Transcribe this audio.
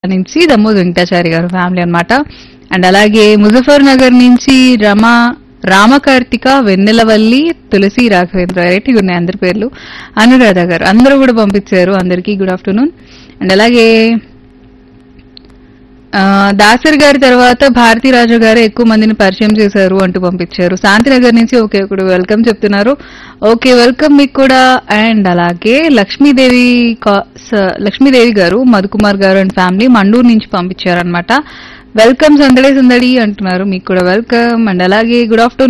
నుంచి దమ్మోజు వెంకటాచారి గారు ఫ్యామిలీ అన్నమాట అండ్ అలాగే ముజఫర్ నగర్ నుంచి రమా రామకార్తిక వెన్నెలవల్లి తులసి రాఘవేంద్ర వెరైటీ ఉన్నాయి అందరి పేర్లు అనురాధ గారు అందరూ కూడా పంపించారు అందరికీ గుడ్ ఆఫ్టర్నూన్ అండ్ అలాగే ఆ, దాసర్ గారి తర్వాత భారతీ రాజు గారు ఎక్కువ మందిని పరిచయం చేశారు అంటూ పంపించారు శాంతినగర్ నుంచి ఓకే ఒకడు వెల్కమ్ చెప్తున్నారు ఓకే వెల్కమ్ మీకు కూడా అండ్ అలాగే లక్ష్మీదేవి కా- స- లక్ష్మీదేవి గారు మధుకుమార్ గారు అండ్ ఫ్యామిలీ మండూరు నుంచి పంపించారు అనమాట వెల్కమ్ సందడి సందడి అంటున్నారు మీకు కూడా వెల్కమ్ అండ్ అలాగే గుడ్ ఆఫ్టర్నూన్